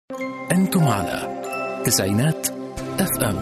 أنتم على تسعينات اف ام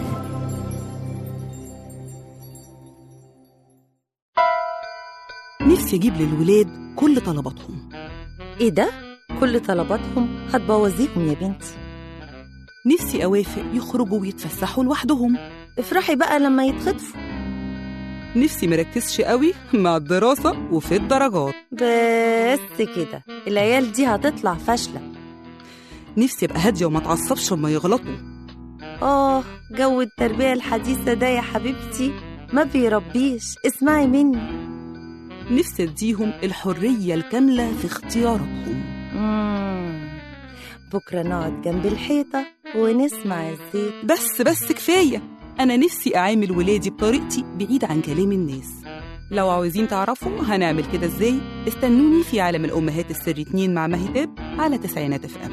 نفسي أجيب للولاد كل طلباتهم ايه ده؟ كل طلباتهم هتبوظيهم يا بنتي نفسي أوافق يخرجوا ويتفسحوا لوحدهم افرحي بقى لما يتخطفوا نفسي مركزش قوي مع الدراسة وفي الدرجات بس كده العيال دي هتطلع فاشلة نفسي أبقى هادية وما اتعصبش لما يغلطوا آه جو التربية الحديثة ده يا حبيبتي ما بيربيش اسمعي مني نفسي أديهم الحرية الكاملة في اختياراتهم مم. بكرة نقعد جنب الحيطة ونسمع الزيت بس بس كفاية أنا نفسي أعامل ولادي بطريقتي بعيد عن كلام الناس لو عاوزين تعرفوا هنعمل كده ازاي استنوني في عالم الأمهات السر 2 مع مهتاب على تسعينات اف ام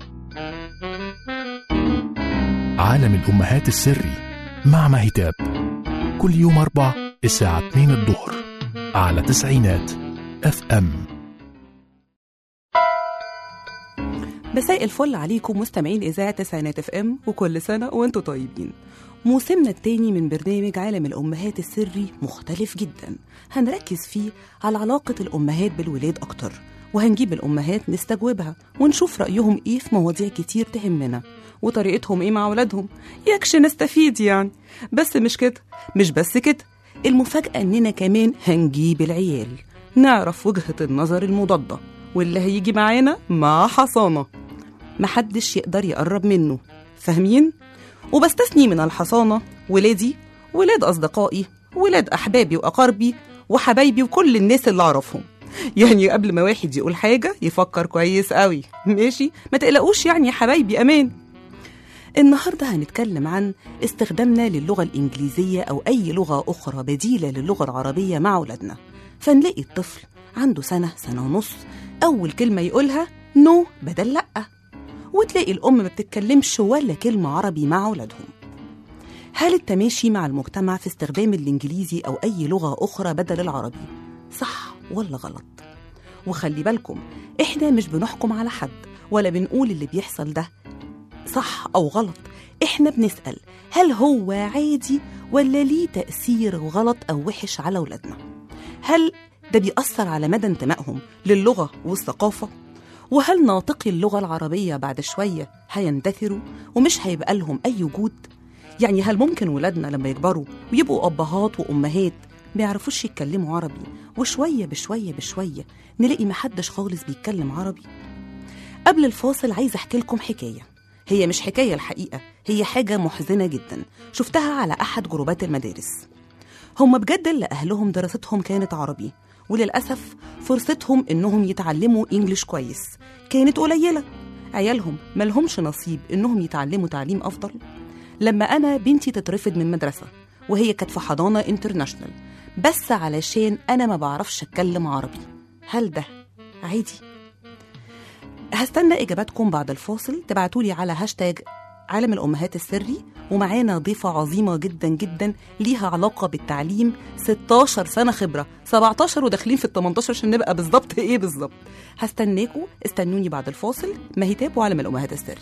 عالم الأمهات السري مع مهتاب كل يوم أربع الساعة 2 الظهر على تسعينات اف ام مساء الفل عليكم مستمعين إذاعة تسعينات اف ام وكل سنة وانتم طيبين موسمنا التاني من برنامج عالم الأمهات السري مختلف جدا هنركز فيه على علاقة الأمهات بالولاد أكتر وهنجيب الأمهات نستجوبها ونشوف رأيهم إيه في مواضيع كتير تهمنا وطريقتهم إيه مع أولادهم يكش نستفيد يعني بس مش كده مش بس كده المفاجأة إننا كمان هنجيب العيال نعرف وجهة النظر المضادة واللي هيجي معانا مع حصانة محدش يقدر يقرب منه فاهمين؟ وبستثني من الحصانة ولادي ولاد أصدقائي ولاد أحبابي وأقاربي وحبايبي وكل الناس اللي أعرفهم يعني قبل ما واحد يقول حاجة يفكر كويس قوي ماشي ما تقلقوش يعني يا حبايبي أمان النهاردة هنتكلم عن استخدامنا للغة الإنجليزية أو أي لغة أخرى بديلة للغة العربية مع أولادنا فنلاقي الطفل عنده سنة سنة ونص أول كلمة يقولها نو بدل لأ وتلاقي الأم ما بتتكلمش ولا كلمة عربي مع أولادهم هل التماشي مع المجتمع في استخدام الإنجليزي أو أي لغة أخرى بدل العربي صح ولا غلط؟ وخلي بالكم إحنا مش بنحكم على حد ولا بنقول اللي بيحصل ده صح أو غلط إحنا بنسأل هل هو عادي ولا ليه تأثير غلط أو وحش على ولادنا؟ هل ده بيأثر على مدى انتمائهم للغة والثقافة؟ وهل ناطقي اللغة العربية بعد شوية هيندثروا ومش هيبقى لهم أي وجود؟ يعني هل ممكن ولادنا لما يكبروا ويبقوا أبهات وأمهات ما يعرفوش يتكلموا عربي وشوية بشوية بشوية نلاقي محدش خالص بيتكلم عربي؟ قبل الفاصل عايزة أحكي لكم حكاية هي مش حكاية الحقيقة هي حاجة محزنة جدا شفتها على أحد جروبات المدارس هم بجد اللي أهلهم دراستهم كانت عربي وللأسف فرصتهم إنهم يتعلموا إنجليش كويس كانت قليلة عيالهم ملهمش نصيب إنهم يتعلموا تعليم أفضل لما أنا بنتي تترفض من مدرسة وهي كانت في حضانة انترناشونال بس علشان أنا ما بعرفش أتكلم عربي هل ده عادي؟ هستنى إجاباتكم بعد الفاصل تبعتولي على هاشتاج عالم الأمهات السري ومعانا ضيفة عظيمة جدا جدا ليها علاقة بالتعليم 16 سنة خبرة 17 وداخلين في ال 18 عشان نبقى بالظبط إيه بالظبط هستناكم استنوني بعد الفاصل مهتاب وعالم الأمهات السري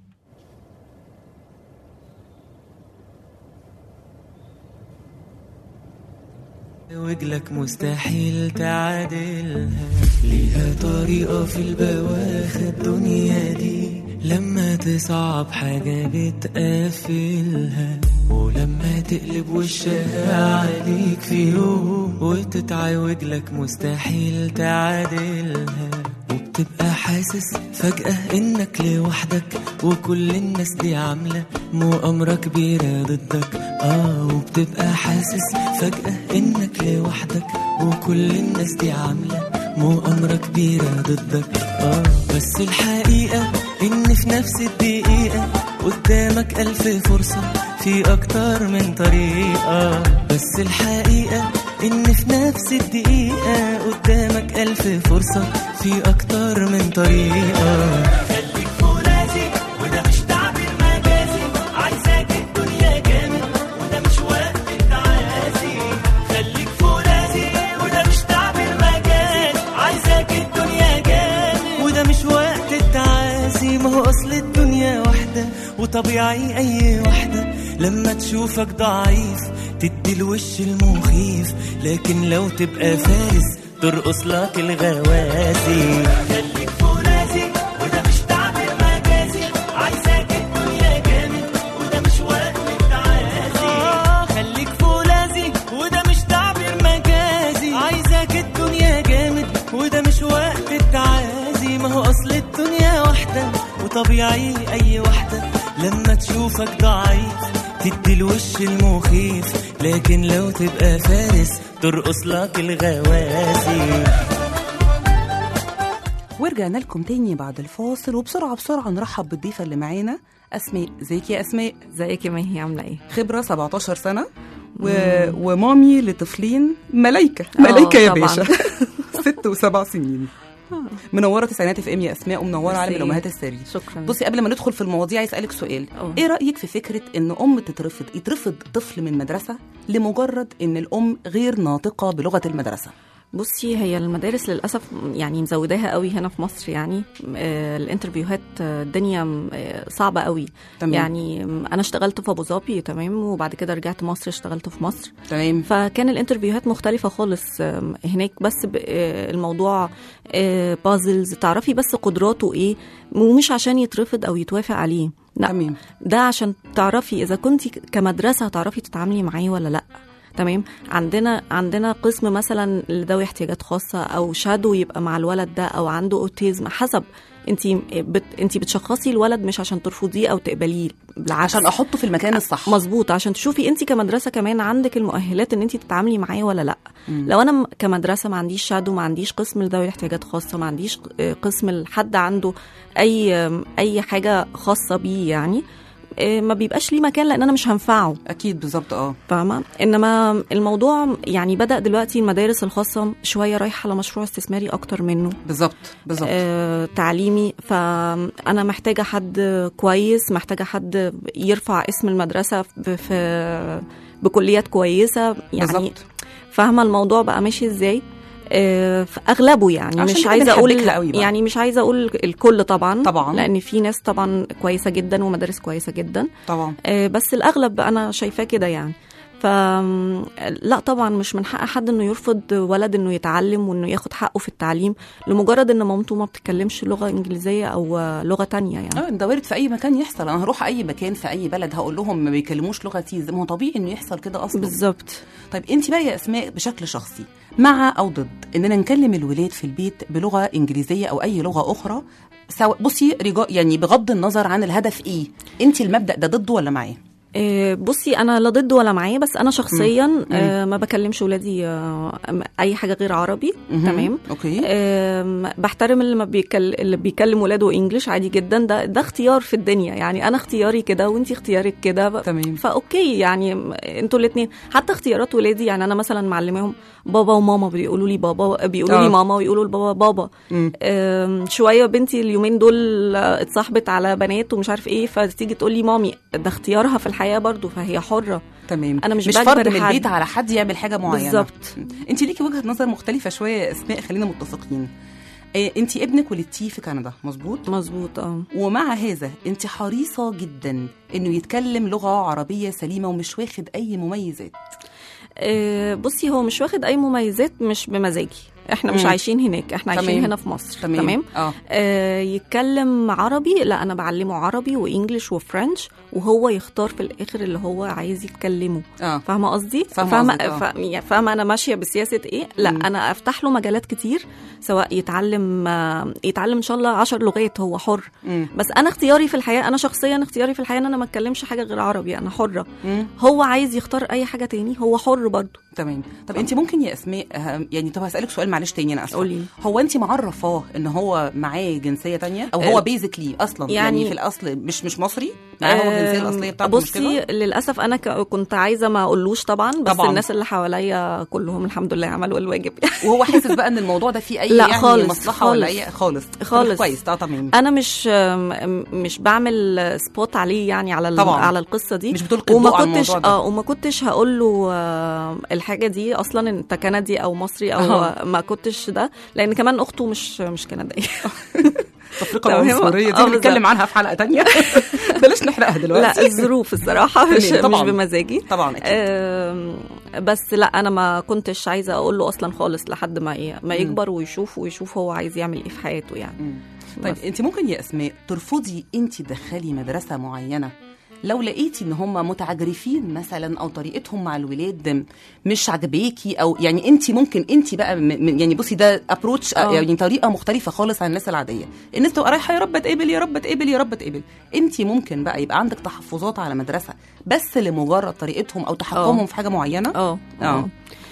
وجلك مستحيل تعادلها ليها طريقة في البواخ الدنيا دي لما تصعب حاجة بتقفلها ولما تقلب وشها عليك في يوم وتتعوج لك مستحيل تعادلها وبتبقى حاسس فجأة انك لوحدك وكل الناس دي عاملة مؤامرة كبيرة ضدك اه وبتبقى حاسس فجأة انك لوحدك وكل الناس دي عاملة مؤامرة كبيرة ضدك اه بس الحقيقة ان في نفس الدقيقة قدامك ألف فرصة في أكتر من طريقة بس الحقيقة إن في نفس الدقيقة قدامك ألف فرصة في أكتر من طريقة خليك فرازي وده مش تعبير مجازي عايزاك الدنيا جامد وده مش وقت التعازي خليك فرازي وده مش تعبير مجازي عايزاك الدنيا جامد وده مش وقت التعازي ما هو اصل الدنيا واحدة وطبيعي اي واحدة لما تشوفك ضعيف تدي الوش المخيف لكن لو تبقى فارس ترقص لك الغوازي خليك فرازي وده مش تعبير مجازي عايزاك الدنيا جامد وده مش وقت التعازي آه خليك فولاذي وده مش تعبير مجازي عايزاك الدنيا جامد وده مش وقت التعازي ما هو اصل الدنيا واحدة وطبيعي اي واحدة لما تشوفك ضعيف تدي الوش المخيف لكن لو تبقى فارس ترقص لك الغوازي ورجعنا لكم تاني بعد الفاصل وبسرعة بسرعة نرحب بالضيفة اللي معانا أسماء ازيك يا أسماء ازيك يا ماهي عامله ايه خبرة 17 سنة و... ومامي لطفلين ملايكة ملايكة يا طبعاً. باشا ست وسبع سنين منورة تسعينات اف ام يا أسماء ومنورة ميرسي. عالم الأمهات السري شكرا بصي قبل ما ندخل في المواضيع عايز اسالك سؤال أوه. ايه رايك في فكره ان ام تترفض يترفض طفل من مدرسه لمجرد ان الام غير ناطقه بلغه المدرسه بصي هي المدارس للاسف يعني مزوداها قوي هنا في مصر يعني آه الانترفيوهات آه، الدنيا آه صعبه قوي تمام. يعني م، انا اشتغلت في ابو ظبي تمام وبعد كده رجعت مصر اشتغلت في مصر تمام فكان الانترفيوهات مختلفه خالص آم، هناك بس ب- آه، الموضوع بازلز تعرفي بس قدراته ايه ومش عشان يترفض او يتوافق عليه لا تمام ده عشان تعرفي اذا كنت كمدرسه هتعرفي تتعاملي معاه ولا لا تمام عندنا عندنا قسم مثلا لذوي احتياجات خاصه او شادو يبقى مع الولد ده او عنده اوتيزم حسب انت بت انت بتشخصي الولد مش عشان ترفضيه او تقبليه بالعكس عشان احطه في المكان الصح مظبوط عشان تشوفي انت كمدرسه كمان عندك المؤهلات ان انت تتعاملي معاه ولا لا لو انا م- كمدرسه ما عنديش شادو ما عنديش قسم لذوي احتياجات خاصه ما عنديش آه، قسم لحد عنده اي آم، اي حاجه خاصه بيه يعني آه، ما بيبقاش ليه مكان لان انا مش هنفعه اكيد بالظبط اه فاهمه انما الموضوع يعني بدا دلوقتي المدارس الخاصه شويه رايحه على مشروع استثماري اكتر منه بالظبط بالظبط آه، تعليمي فانا محتاجه حد كويس محتاجه حد يرفع اسم المدرسه في, في بكليات كويسه يعني بالظبط فاهمه الموضوع بقى ماشي ازاي آه، في اغلبه يعني عشان مش كده عايزه اقول بنحبكها قوي بقى. يعني مش عايزه اقول الكل طبعا طبعاً. لان في ناس طبعا كويسه جدا ومدارس كويسه جدا طبعا آه، بس الاغلب انا شايفاه كده يعني ف لا طبعا مش من حق حد انه يرفض ولد انه يتعلم وانه ياخد حقه في التعليم لمجرد ان مامته ما بتتكلمش لغه انجليزيه او آه، لغه تانية يعني اه ده وارد في اي مكان يحصل انا هروح اي مكان في اي بلد هقول لهم ما بيكلموش لغتي ما هو طبيعي انه يحصل كده اصلا بالظبط طيب انت بقى يا اسماء بشكل شخصي مع او ضد اننا نكلم الولاد في البيت بلغه انجليزيه او اي لغه اخرى سواء بصي رجاء يعني بغض النظر عن الهدف ايه انت المبدا ده ضده ولا معاه آه، بصي انا لا ضد ولا معاه بس انا شخصيا آه، ما بكلمش ولادي آه، اي حاجه غير عربي مهم. تمام اوكي آم، بحترم اللي ما بيكل... اللي بيكلم ولاده انجلش عادي جدا ده ده اختيار في الدنيا يعني انا اختياري كده وانتي اختيارك كده ب- تمام. فاوكي يعني م- انتوا الاثنين حتى اختيارات ولادي يعني انا مثلا معلماهم بابا وماما بيقولوا لي بابا بيقولوا آه. لي ماما ويقولوا لبابا بابا مم. آم، شويه بنتي اليومين دول آه، اتصاحبت على بنات ومش عارف ايه فتيجي تقول لي مامي ده اختيارها في الحياه برضو فهي حره تمام أنا مش مش بجبر فرض من حد. البيت على حد يعمل حاجه معينه بالظبط انت ليكي وجهه نظر مختلفه شويه يا اسماء خلينا متفقين إيه انت ابنك ولدتيه في كندا مظبوط مظبوط اه ومع هذا انت حريصه جدا انه يتكلم لغه عربيه سليمه ومش واخد اي مميزات آه، بصي هو مش واخد اي مميزات مش بمزاجي احنا مش مم. عايشين هناك احنا تمام. عايشين هنا في مصر تمام, تمام اه آه يتكلم عربي لا انا بعلمه عربي وانجلش وفرنش وهو يختار في الاخر اللي هو عايز يتكلمه اه فاهمه قصدي فاهمة فاهمه قصدك، آه. فا- يعني فاهمه انا ماشيه بسياسه ايه لا مم. انا افتح له مجالات كتير سواء يتعلم آه، يتعلم ان شاء الله عشر لغات هو حر مم. بس انا اختياري في الحياه انا شخصيا اختياري في الحياه ان انا ما اتكلمش حاجه غير عربي انا حره مم. هو عايز يختار اي حاجه تاني هو حر برضه تمام طب انت ممكن يا اسماء آه، يعني طب هسالك سؤال معلش تاني انا اسفه قولي. هو انت معرفاه ان هو معاه جنسيه تانية او هو آه، بيزيكلي اصلا يعني, يعني- يعني في الاصل مش مش مصري معاه هو الجنسيه الاصليه بتاعته مش بصي كده للاسف انا ك- كنت عايزه ما اقولوش طبعا بس طبعاً. طبعا. الناس اللي حواليا كلهم الحمد لله عملوا الواجب وهو حاسس بقى ان الموضوع ده فيه اي لا يعني خالص، مصلحه ولا خالص. اي خالص خالص. كويس اه تمام انا مش م- مش بعمل سبوت عليه يعني على ال- طبعاً. على القصه دي مش بتلقي وما الضوء على كنتش الموضوع ده. اه وما كنتش هقول له آه، الحاجه دي اصلا انت كندي او مصري او آه. ما كنتش ده لان كمان اخته مش مش كنديه التفرقه تمام. العنصريه دي آه، هنتكلم بالظبط. عنها في حلقه تانية بلاش نحرقها دلوقتي لا الظروف الصراحه مش تمام، طبعاً. مش بمزاجي طبعا اكيد آم، بس لا انا ما كنتش عايزه اقول له اصلا خالص لحد ما ي- ما يكبر ويشوف ويشوف هو عايز يعمل ايه في حياته يعني مم. طيب بس. انت ممكن يا اسماء ترفضي انت تدخلي مدرسه معينه لو لقيتي ان هم متعجرفين مثلا او طريقتهم مع الولاد مش عجباكي او يعني انت ممكن انت بقى م- م- يعني بصي ده ابروتش آه. يعني طريقه مختلفه خالص عن الناس العاديه الناس تبقى رايحه يا رب اتقبل يا رب اتقبل يا رب اتقبل انت ممكن بقى يبقى عندك تحفظات على مدرسه بس لمجرد طريقتهم او تحكمهم آه. في حاجه معينه اه آه. اه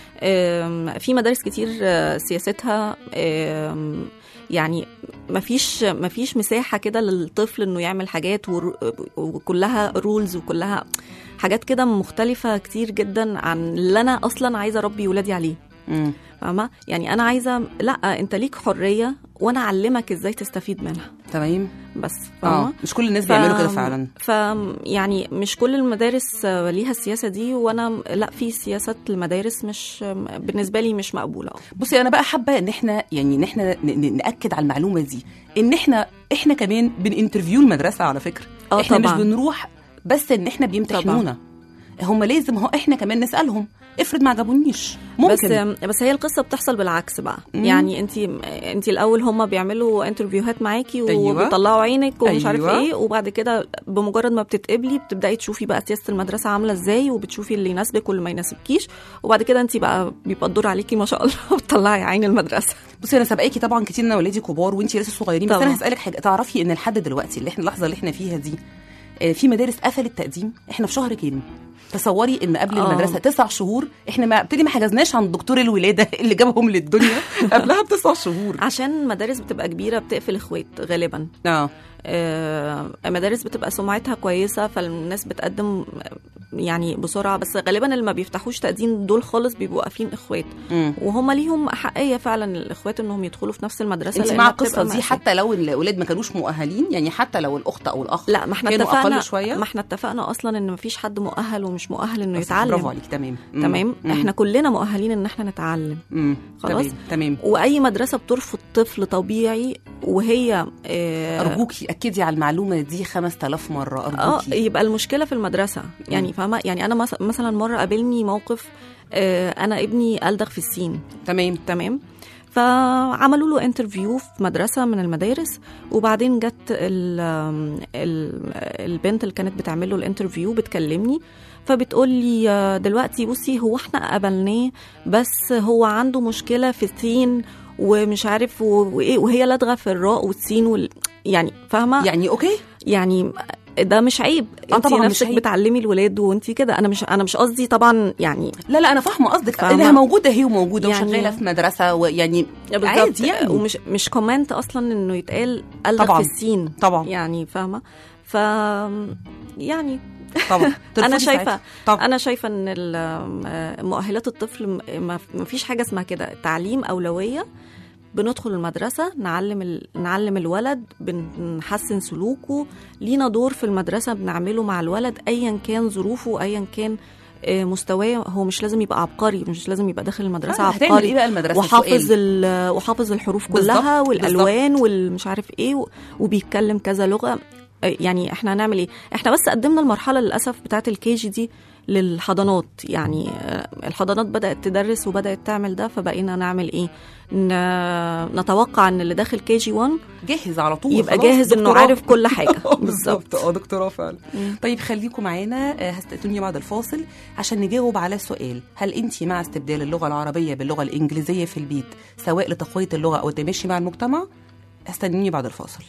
آم، في مدارس كتير آه، سياستها آم، يعني مفيش مفيش مساحه كده للطفل انه يعمل حاجات ور- وكلها رولز وكلها حاجات كده مختلفه كتير جدا عن اللي انا اصلا عايزه اربي ولادي عليه مم. فاهمه يعني انا عايزه لا انت ليك حريه وانا اعلمك ازاي تستفيد منها تمام بس اه فاهمه مش كل الناس بيعملوا كده فعلا ف يعني مش كل المدارس آه، ليها السياسه دي وانا لا في سياسات المدارس مش بالنسبه لي مش مقبوله بصي انا بقى حابه ان احنا يعني ان احنا ن- ن- ناكد على المعلومه دي ان احنا احنا كمان بننترفيو المدرسه على فكره اه احنا طبعا مش بنروح بس ان احنا بيمتحنونا هم لازم هو احنا كمان نسالهم افرض ما عجبونيش ممكن بس بس هي القصه بتحصل بالعكس بقى مم. يعني انت انت الاول هم بيعملوا انترفيوهات معاكي أيوة. وبيطلعوا عينك ومش عارف أيوة. ايه وبعد كده بمجرد ما بتتقبلي بتبداي تشوفي بقى سياسه المدرسه عامله ازاي وبتشوفي اللي يناسبك واللي ما يناسبكيش وبعد كده انت بقى بيبقى الدور عليكي ما شاء الله بتطلعي عين المدرسه بصي انا سابقاكي طبعا كتير انا ولادي كبار وانتي لسه صغيرين بس طبعا. انا هسالك حاجه تعرفي ان لحد دلوقتي اللي احنا اللحظه اللي احنا فيها دي آه، في مدارس قفلت تقديم احنا في شهر كام تصوري ان قبل آه. المدرسه تسع شهور احنا ما ابتدي ما حجزناش عند دكتور الولاده اللي جابهم للدنيا قبلها بتسع شهور عشان مدارس بتبقى كبيره بتقفل اخوات غالبا اه آه، مدارس بتبقى سمعتها كويسه فالناس بتقدم يعني بسرعه بس غالبا اللي ما بيفتحوش تقديم دول خالص بيبقوا قافلين اخوات مم. وهم ليهم احقيه فعلا الاخوات انهم يدخلوا في نفس المدرسه انت لأنها مع بتبقى القصه دي مأساة. حتى لو الاولاد ما كانوش مؤهلين يعني حتى لو الاخت او الاخ لا ما احنا كانوا اتفقنا اقل شويه ما احنا اتفقنا اصلا ان مفيش حد مؤهل ومش مؤهل انه بس يتعلم برافو عليك تمام مم. تمام مم. احنا كلنا مؤهلين ان احنا نتعلم مم. خلاص؟ تمام تمام واي مدرسه بترفض طفل طبيعي وهي آه، ارجوكي اكدي على المعلومه دي 5000 مره اه ارجوكي يبقى المشكله في المدرسه يعني فاهمه يعني انا مس- مثلا مره قابلني موقف آه، انا ابني الدغ في السين تمام تمام فعملوا له انترفيو في مدرسه من المدارس وبعدين جت ال ال البنت اللي كانت بتعمل له الانترفيو بتكلمني فبتقول لي آه، دلوقتي بصي هو احنا قبلناه بس هو عنده مشكله في السين ومش عارف و- وايه وهي لدغه في الراء والسين وال يعني فاهمه يعني اوكي يعني ده مش عيب آه انت طبعاً مش نفسك عيب. بتعلمي الولاد وانت كده انا مش انا مش قصدي طبعا يعني لا لا انا فاهمه قصدك فاهمة؟ انها موجوده هي وموجوده يعني- وشغاله في مدرسه ويعني بالظبط عادي يعني ومش مش كومنت اصلا انه يتقال الغى طبعاً. في السين طبعا يعني فاهمه ف يعني طبعا انا ترفضي شايفه ساعتها. طبعا انا شايفه ان ال- مؤهلات الطفل م- ما ما فيش حاجه اسمها كده تعليم اولويه بندخل المدرسة نعلم ال... نعلم الولد بنحسن سلوكه لينا دور في المدرسة بنعمله مع الولد أيا كان ظروفه أيا كان آه، مستواه هو مش لازم يبقى عبقري مش لازم يبقى داخل المدرسة آه، هتعمل عبقري ايه بقى المدرسه وحافظ سؤال. ال- وحافظ الحروف بالظبط، كلها والالوان والمش عارف ايه و- وبيتكلم كذا لغه آه، يعني احنا هنعمل ايه احنا بس قدمنا المرحله للاسف بتاعه الكي جي دي للحضانات يعني آه، الحضانات بدات تدرس وبدات تعمل ده فبقينا نعمل ايه ن- نتوقع ان اللي داخل كي جي 1 جاهز على طول يبقى خلاص، جاهز انه دكتوراه. عارف كل حاجه بالظبط اه دكتوراه فعلا طيب خليكم معانا آه، هستأذني بعد الفاصل عشان نجاوب على سؤال هل انت مع استبدال اللغه العربيه باللغه الانجليزيه في البيت سواء لتقويه اللغه او التماشي مع المجتمع استنوني بعد الفاصل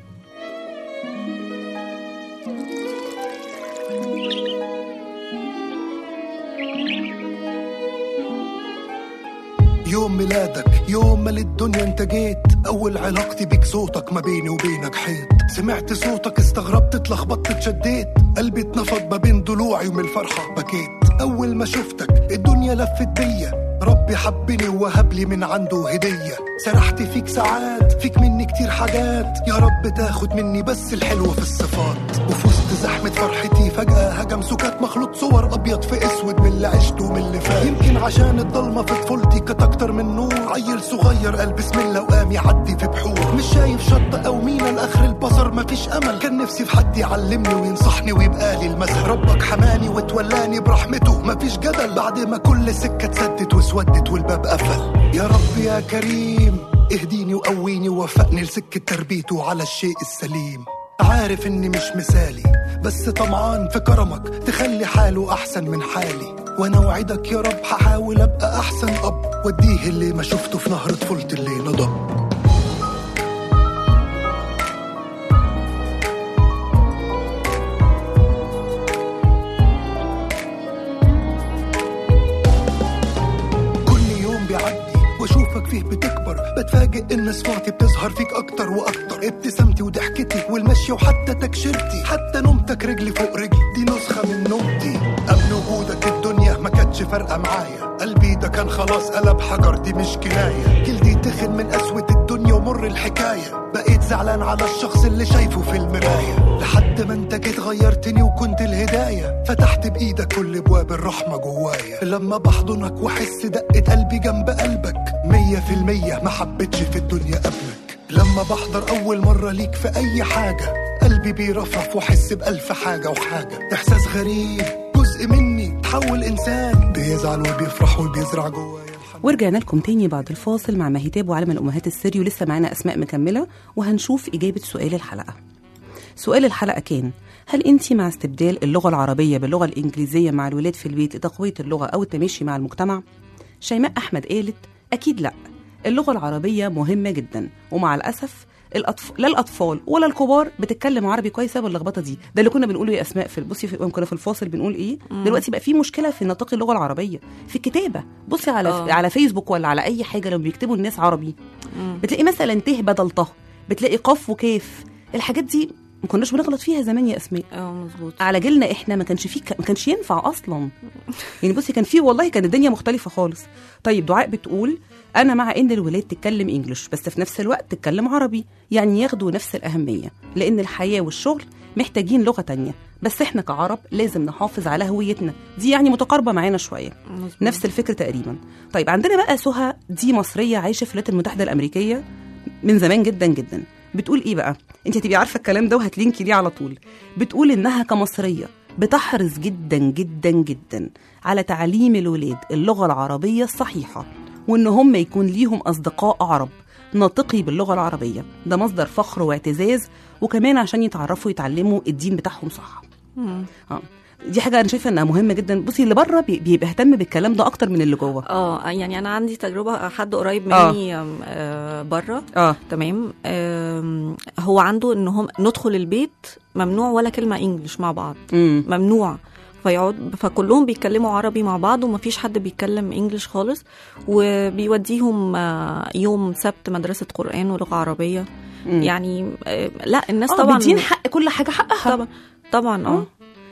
يوم ميلادك يوم ما للدنيا انت جيت اول علاقتي بيك صوتك ما بيني وبينك حيط سمعت صوتك استغربت اتلخبطت اتشديت قلبي اتنفض ما بين ضلوعي ومن الفرحة بكيت اول ما شفتك الدنيا لفت بيا ربي حبني ووهب لي من عنده هدية سرحت فيك ساعات فيك مني كتير حاجات يا رب تاخد مني بس الحلو في الصفات وفي وسط زحمة فرحتي فجأة هجم سكات مخلوط صور أبيض في أسود من اللي عشته ومن اللي فات يمكن عشان الضلمة في طفولتي كانت أكتر من نور عيل صغير قال بسم الله وقام يعدي في بحور مش شايف شط أو مينا لآخر البصر مفيش أمل كان نفسي في حد يعلمني وينصحني ويبقى لي المثل ربك حماني وتولاني برحمته مفيش جدل بعد ما كل سكة اتسدت واسودت والباب قفل يا رب يا كريم اهديني وقويني ووفقني لسكة تربيته على الشيء السليم عارف اني مش مثالي بس طمعان في كرمك تخلي حاله احسن من حالي وانا وعدك يا رب هحاول ابقى احسن اب واديه اللي ما شفته في نهر طفولتي اللي نضب كل يوم بيعدي واشوفك فيه بتكبر بتفاجئ ان صفاتي بتظهر فيك اكتر واكتر ابتسامتي وضحكتي والمشي وحتى تكشيرتي حتى نومتك رجلي فوق رجلي دي نسخه من نومتي قبل وجودك الدنيا ما كانتش فارقه معايا قلبي ده كان خلاص قلب حجر دي مش كنايه جلدي تخن من قسوه الدنيا ومر الحكايه بقيت زعلان على الشخص اللي شايفه في المرايه لحد ما انت جيت غيرتني وكنت الهدايه فتحت بايدك كل ابواب الرحمه جوايا لما بحضنك واحس دقه قلبي جنب قلبك مية في المية ما حبيتش في الدنيا قبلك لما بحضر اول مره ليك في اي حاجه قلبي بيرفرف واحس بالف حاجه وحاجه احساس غريب جزء مني تحول انسان بيزعل وبيفرح وبيزرع جوايا الحنان ورجعنا لكم تاني بعد الفاصل مع مهتاب وعالم الأمهات السري ولسه معانا أسماء مكملة وهنشوف إجابة سؤال الحلقة سؤال الحلقة كان هل أنت مع استبدال اللغة العربية باللغة الإنجليزية مع الولاد في البيت لتقوية اللغة أو التماشي مع المجتمع؟ شيماء أحمد قالت أكيد لأ اللغة العربية مهمة جدا ومع الأسف الأطف... لا الأطفال ولا الكبار بتتكلم عربي كويسة باللخبطة دي ده اللي كنا بنقوله يا أسماء في بصي في... كنا في الفاصل بنقول إيه دلوقتي بقى في مشكلة في نطاق اللغة العربية في الكتابة بصي على آه. على فيسبوك ولا على أي حاجة لما بيكتبوا الناس عربي بتلاقي مثلا ته بدل طه بتلاقي قاف وكاف الحاجات دي ما كناش بنغلط فيها زمان يا اسماء اه مظبوط على جيلنا احنا ما كانش فيه ما كانش ينفع اصلا يعني بصي كان فيه والله كانت الدنيا مختلفه خالص طيب دعاء بتقول انا مع ان الولاد تتكلم انجلش بس في نفس الوقت تتكلم عربي يعني ياخدوا نفس الاهميه لان الحياه والشغل محتاجين لغه تانية بس احنا كعرب لازم نحافظ على هويتنا دي يعني متقاربه معانا شويه مظبوط. نفس الفكر تقريبا طيب عندنا بقى سهى دي مصريه عايشه في الولايات المتحده الامريكيه من زمان جدا جدا بتقول ايه بقى انت هتبقي عارفه الكلام ده وهتلينكي ليه على طول بتقول انها كمصريه بتحرص جدا جدا جدا على تعليم الولاد اللغه العربيه الصحيحه وان هم يكون ليهم اصدقاء عرب ناطقي باللغه العربيه ده مصدر فخر واعتزاز وكمان عشان يتعرفوا يتعلموا الدين بتاعهم صح مم. اه دي حاجه انا شايفه انها مهمه جدا بصي اللي بره بي- بيبقى اهتم بالكلام ده اكتر من اللي جوه اه يعني انا عندي تجربه حد قريب آه. مني آم، آه بره اه تمام آم، هو عنده ان هم ندخل البيت ممنوع ولا كلمه انجلش مع بعض امم ممنوع فيقعد فكلهم بيتكلموا عربي مع بعض ومفيش حد بيتكلم انجلش خالص وبيوديهم آه، يوم سبت مدرسه قران ولغه عربيه يعني آه، لا الناس طبعا طبعا مدين حق كل حاجه حقها طبعا طبعا اه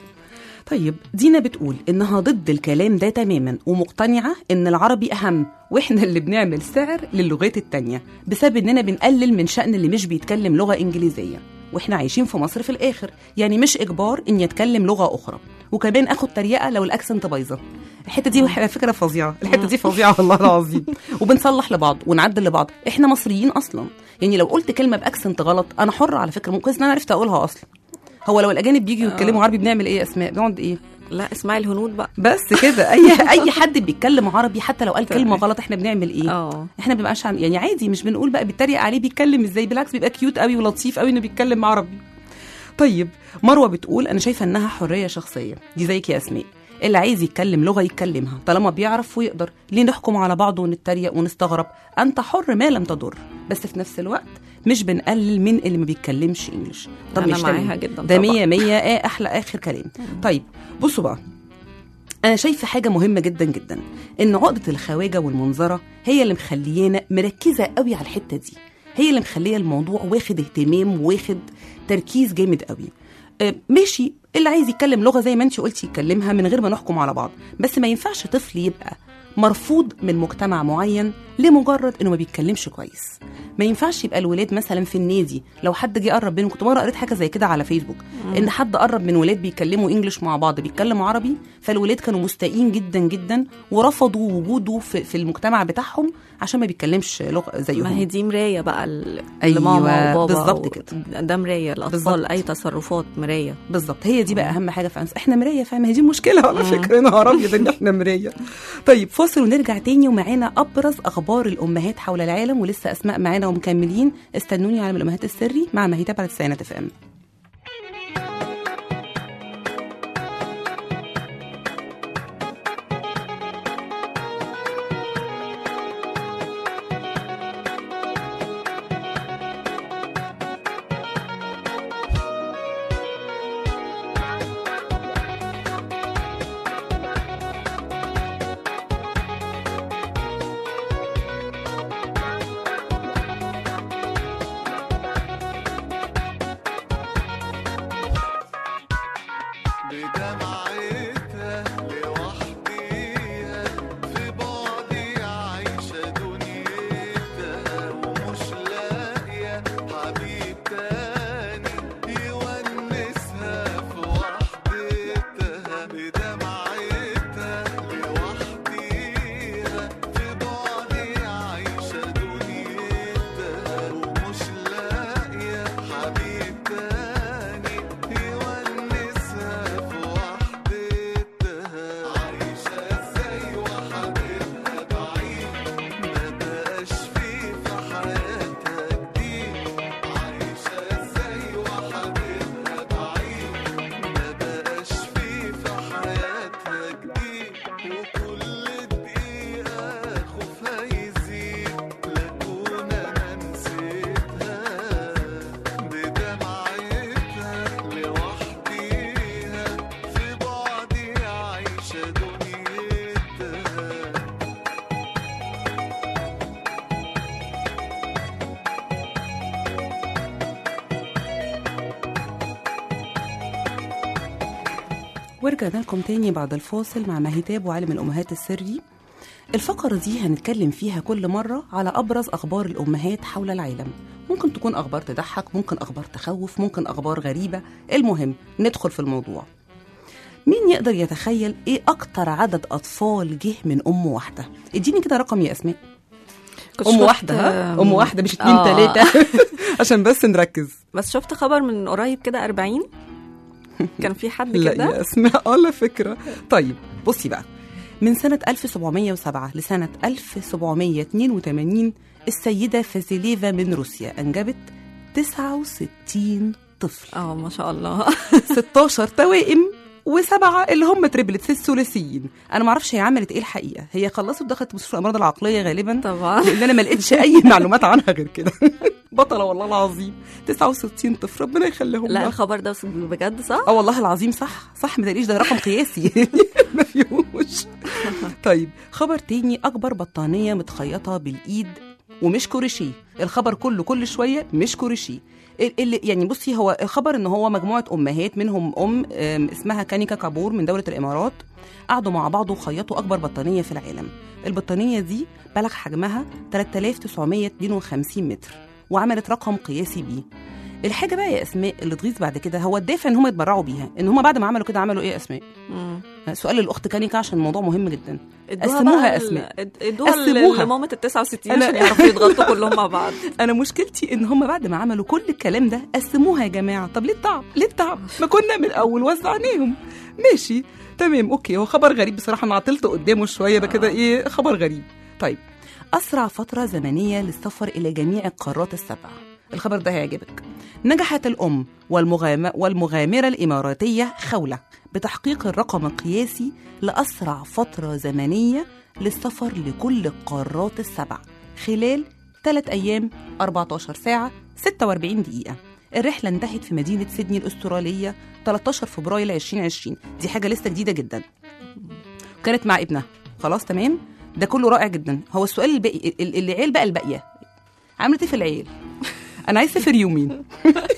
طيب دينا بتقول انها ضد الكلام ده تماما ومقتنعه ان العربي اهم واحنا اللي بنعمل سعر للغات التانية بسبب اننا بنقلل من شأن اللي مش بيتكلم لغه انجليزيه واحنا عايشين في مصر في الاخر يعني مش اجبار اني اتكلم لغه اخرى وكمان اخد تريقه لو الاكسنت بايظه الحته دي على فكره فظيعه الحته دي فظيعه والله العظيم وبنصلح لبعض ونعدل لبعض احنا مصريين اصلا يعني لو قلت كلمه باكسنت غلط انا حره على فكره ممكن ان انا عرفت اقولها اصلا هو لو الاجانب بيجوا يتكلموا عربي بنعمل ايه يا اسماء بنقعد ايه لا اسمعي الهنود بقى بس كده اي اي حد بيتكلم عربي حتى لو قال كلمه غلط احنا بنعمل ايه اه احنا بنبقاش عن... يعني عادي مش بنقول بقى بيتريق عليه بيتكلم ازاي بالعكس بيبقى كيوت قوي ولطيف قوي انه بيتكلم عربي طيب مروه بتقول انا شايفه انها حريه شخصيه دي زيك يا اسماء اللي عايز يتكلم لغه يتكلمها طالما بيعرف ويقدر ليه نحكم على بعض ونتريق ونستغرب انت حر ما لم تضر بس في نفس الوقت مش بنقلل من اللي ما بيتكلمش انجلش طب أنا مش معاها تمام. جدا ده طبعاً. مية مية ايه احلى اخر كلام طيب بصوا بقى انا شايفه حاجه مهمه جدا جدا ان عقده الخواجه والمنظره هي اللي مخليانا مركزه قوي على الحته دي هي اللي مخليه الموضوع واخد اهتمام واخد تركيز جامد قوي آه، ماشي اللي عايز يتكلم لغه زي ما انت قلتي يتكلمها من غير ما نحكم على بعض بس ما ينفعش طفل يبقى مرفوض من مجتمع معين لمجرد انه ما بيتكلمش كويس ما ينفعش يبقى الولاد مثلا في النادي لو حد جه قرب بينهم كنت مره قريت حاجه زي كده على فيسبوك ان حد قرب من ولاد بيتكلموا انجلش مع بعض بيتكلموا عربي فالولاد كانوا مستائين جدا جدا ورفضوا وجوده في, في المجتمع بتاعهم عشان ما بيتكلمش لغه زيهم ما هي دي مرايه بقى ل- أيوة، لماما وبابا بالظبط و- كده. ده مرايه الاطفال بالظبط. اي تصرفات مرايه بالظبط هي دي بقى اهم حاجه في أنس. احنا مرايه فاهمه هي دي المشكله على فكره انا هربي ان احنا مرايه طيب فاصل ونرجع تاني ومعانا ابرز اخبار الامهات حول العالم ولسه اسماء معانا ومكملين استنوني على الامهات السري مع مهيتاب على تسعينات اف ام بدمعتها لوحديها في بعدي عايشة دنيتها ومش لاقية حبيب تاني يونسها في وحدتها بدمعتها لوحديها في بعدي عايشة دنيتها ومش لاقية حبيب تاني يونسها في وحدتها عايشة ازاي وحبيبها بعيد ما بقاش فيه في حياتها جديد عايشة ازاي وحبيبها بعيد ما بقاش فيه في حياتها جديد وكل دقيقة خوفها يزيد لاكون انا نسيتها بدمعتها لوحديها في بعدي عايشة دنيتها ورجعنا لكم تاني بعد الفاصل مع مهيتاب وعالم الامهات السري الفقرة دي هنتكلم فيها كل مرة على أبرز أخبار الأمهات حول العالم ممكن تكون أخبار تضحك ممكن أخبار تخوف ممكن أخبار غريبة المهم ندخل في الموضوع مين يقدر يتخيل إيه أكتر عدد أطفال جه من أم واحدة اديني كده رقم يا أسماء كنت أم شفت- واحدة ها؟ أم واحدة مش اتنين آه. تلاتة عشان بس نركز بس شفت خبر من قريب كده 40 كان في حد لا كده يا اسماء على فكره طيب بصي بقى من سنة 1707 لسنة 1782 السيدة فازيليفا من روسيا أنجبت 69 طفل اه ما شاء الله 16 توائم وسبعة اللي هم تريبلتس الثلاثيين انا ما اعرفش هي عملت ايه الحقيقه هي خلصت ودخلت مستشفى الامراض العقليه غالبا طبعا لان انا ما لقيتش اي معلومات عنها غير كده بطله والله العظيم 69 طفل ربنا يخليهم لا لها. الخبر ده بجد صح؟ اه والله العظيم صح صح ما تقليش ده رقم قياسي ما فيهوش طيب خبر تاني اكبر بطانيه متخيطه بالايد ومش كوريشيه الخبر كله كل شويه مش كوريشيه ال- اللي يعني بصي هو الخبر ان هو مجموعه امهات منهم ام آم، اسمها كانيكا كابور من دوله الامارات قعدوا مع بعض وخيطوا اكبر بطانيه في العالم البطانيه دي بلغ حجمها 3952 متر وعملت رقم قياسي بيه الحاجه بقى يا اسماء اللي تغيظ بعد كده هو الدافع ان هم يتبرعوا بيها ان هم بعد ما عملوا كده عملوا ايه يا اسماء مم. سؤال للاخت كانيكا عشان الموضوع مهم جدا ادوها قسموها بقى أسماء. ال- اد- ادوها قسموها. لمامة ال 69 أنا- عشان يعرفوا يضغطوا كلهم مع بعض انا مشكلتي ان هم بعد ما عملوا كل الكلام ده قسموها يا جماعه طب ليه التعب ليه التعب ما كنا من الاول وزعناهم ماشي تمام اوكي هو خبر غريب بصراحه انا عطلت قدامه شويه ده كده ايه خبر غريب طيب اسرع فتره زمنيه للسفر الى جميع القارات السبع الخبر ده هيعجبك نجحت الام والمغام... والمغامره الاماراتيه خوله بتحقيق الرقم القياسي لاسرع فتره زمنيه للسفر لكل القارات السبع خلال 3 أيام 14 ساعة 46 دقيقة الرحلة انتهت في مدينة سيدني الأسترالية 13 فبراير 2020 دي حاجة لسه جديدة جدا كانت مع ابنها خلاص تمام ده كله رائع جدا هو السؤال الباقي ال- ال- العيال بقى الباقية عملت ايه في العيال انا عايز اسافر يومين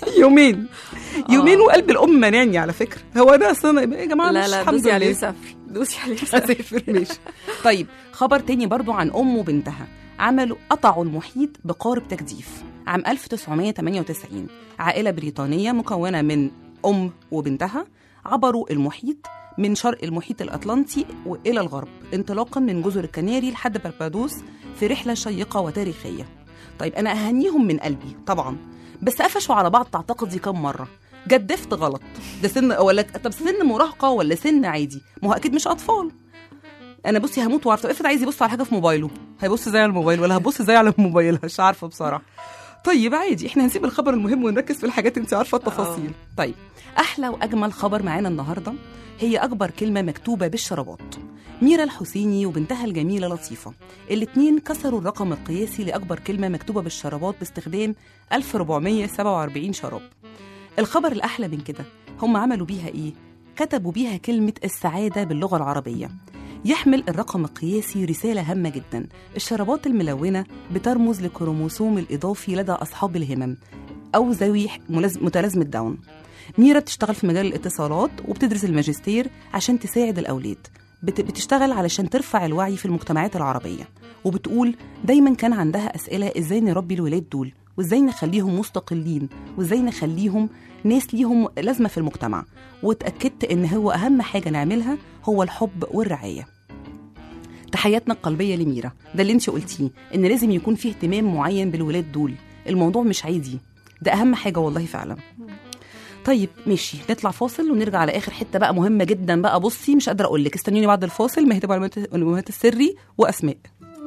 يومين يومين وقلب الام منعني على فكره هو انا اصلا يا جماعه لا مش لا الحمد دوسي عليه لله وسافري دوسي عليه اسافر ماشي طيب خبر تاني برضو عن ام وبنتها عملوا قطعوا المحيط بقارب تجديف عام 1998 عائله بريطانيه مكونه من ام وبنتها عبروا المحيط من شرق المحيط الاطلنطي والى الغرب انطلاقا من جزر الكناري لحد بربادوس في رحله شيقه وتاريخيه طيب انا اهنيهم من قلبي طبعا بس قفشوا على بعض تعتقدي كم مره جدفت غلط ده سن ولا طب سن مراهقه ولا سن عادي ما هو اكيد مش اطفال انا بصي هموت واعرف طب افرض عايز يبص على حاجه في موبايله هيبص ازاي على الموبايل ولا هبص ازاي على الموبايل مش عارفه بصراحه طيب عادي احنا هنسيب الخبر المهم ونركز في الحاجات انت عارفه التفاصيل طيب احلى واجمل خبر معانا النهارده هي اكبر كلمه مكتوبه بالشرابات ميرا الحسيني وبنتها الجميله لطيفه الاتنين كسروا الرقم القياسي لاكبر كلمه مكتوبه بالشرابات باستخدام 1447 شراب الخبر الأحلى من كده هم عملوا بيها إيه؟ كتبوا بيها كلمة السعادة باللغة العربية يحمل الرقم القياسي رسالة هامة جدا الشرابات الملونة بترمز لكروموسوم الإضافي لدى أصحاب الهمم أو ذوي ملاز- متلازمة داون ميرا بتشتغل في مجال الاتصالات وبتدرس الماجستير عشان تساعد الأولاد بت- بتشتغل علشان ترفع الوعي في المجتمعات العربية وبتقول دايما كان عندها أسئلة إزاي نربي الولاد دول وإزاي نخليهم مستقلين وإزاي نخليهم ناس ليهم لازمة في المجتمع واتأكدت إن هو أهم حاجة نعملها هو الحب والرعاية تحياتنا القلبية لميرا ده اللي انت قلتيه إن لازم يكون فيه اهتمام معين بالولاد دول الموضوع مش عادي ده أهم حاجة والله فعلا طيب ماشي نطلع فاصل ونرجع على اخر حته بقى مهمه جدا بقى بصي مش قادره اقول لك استنوني بعد الفاصل مهتم على الامهات السري واسماء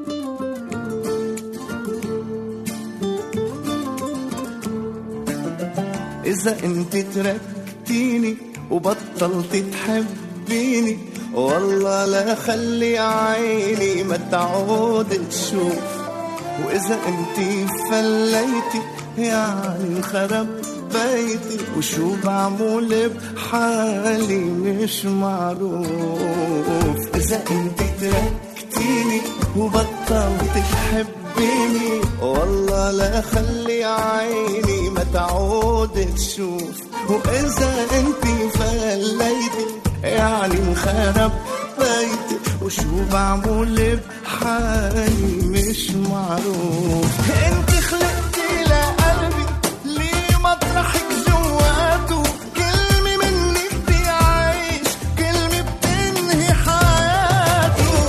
إذا أنت تركتيني وبطلت تحبيني والله لا خلي عيني ما تعود تشوف وإذا أنت فليتي يعني انخرب بيتي وشو بعمل بحالي مش معروف إذا أنت تركتيني وبطلت تحبيني والله لا خلي عيني ما تعود تشوف وإذا أنت فليتي يعني انخرب بيتي وشو بعمل بحالي مش معروف انت خلقتي لقلبي ليه مطرحك جواته كلمة منك بيعيش كلمة بتنهي حياته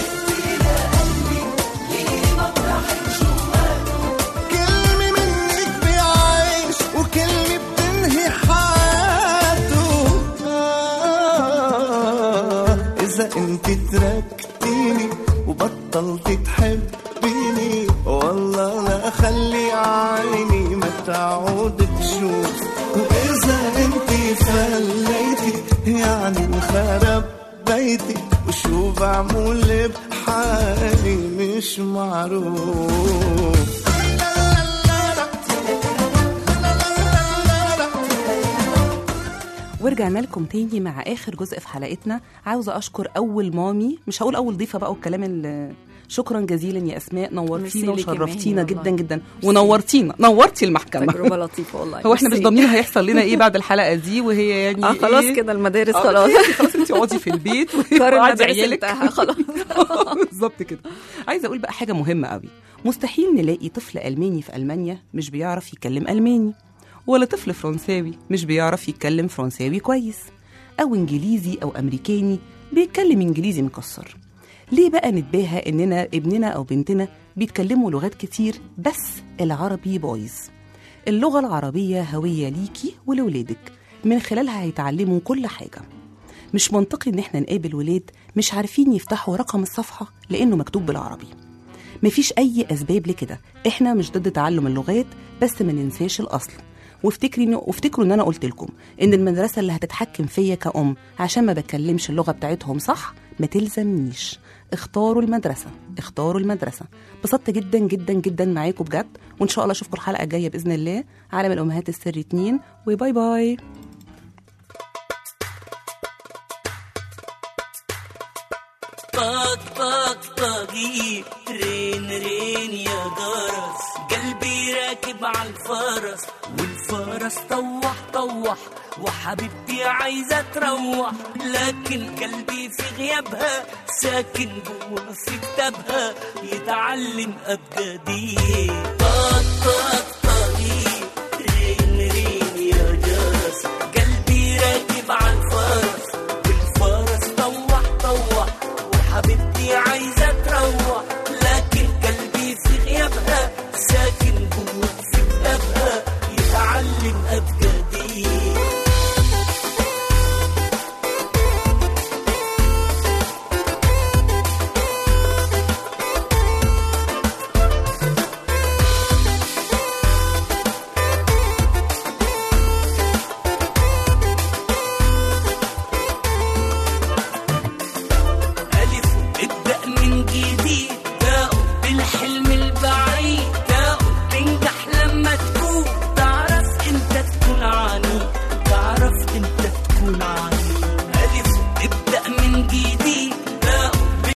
كلمة منك بيعيش وكلمة بتنهي حياته آه إذا أنت تركتيني وبطلت تحبيني والله لا أخلي عيني ما تعود تشوف وإذا أنت فليتي يعني انخرب بيتي وشو بعمل بحالي مش معروف ورجعنا لكم تاني مع اخر جزء في حلقتنا عاوزه اشكر اول مامي مش هقول اول ضيفه بقى والكلام ال- شكرا جزيلا يا اسماء نورتينا ميرسي ليكي وشرفتينا مهني جدا والله. جدا ونورتينا نورتي المحكمه تجربه لطيفه والله هو احنا مش ميرسي. ضامنين هيحصل لنا ايه بعد الحلقه دي وهي يعني اه خلاص إيه؟ كده المدارس آه، خلاص خلاص انت اقعدي في البيت قرار وقعدي المدارس عيالك انتهى خلاص بالظبط كده عايزه اقول بقى حاجه مهمه قوي مستحيل نلاقي طفل الماني في المانيا مش بيعرف يتكلم الماني ولا طفل فرنساوي مش بيعرف يتكلم فرنساوي كويس او انجليزي او امريكاني بيتكلم انجليزي مكسر ليه بقى نتباهى اننا ابننا او بنتنا بيتكلموا لغات كتير بس العربي بايظ اللغه العربيه هويه ليكي ولولادك من خلالها هيتعلموا كل حاجه مش منطقي ان احنا نقابل ولاد مش عارفين يفتحوا رقم الصفحه لانه مكتوب بالعربي مفيش اي اسباب لكده احنا مش ضد تعلم اللغات بس ما ننساش الاصل وافتكري إنه- وافتكروا ان انا قلت لكم ان المدرسه اللي هتتحكم فيا كأم عشان ما بتكلمش اللغه بتاعتهم صح ما تلزمنيش اختاروا المدرسه اختاروا المدرسه انبسطت جدا جدا جدا معاكم بجد وان شاء الله اشوفكم الحلقه الجايه باذن الله عالم الامهات السر 2 وباي باي طق طق طقيق رين رين يا جرس قلبي راكب على الفرس والف فرس طوح طوح وحبيبتي عايزة تروح لكن قلبي في غيابها ساكن جوا في كتابها يتعلم أبجدي طق طق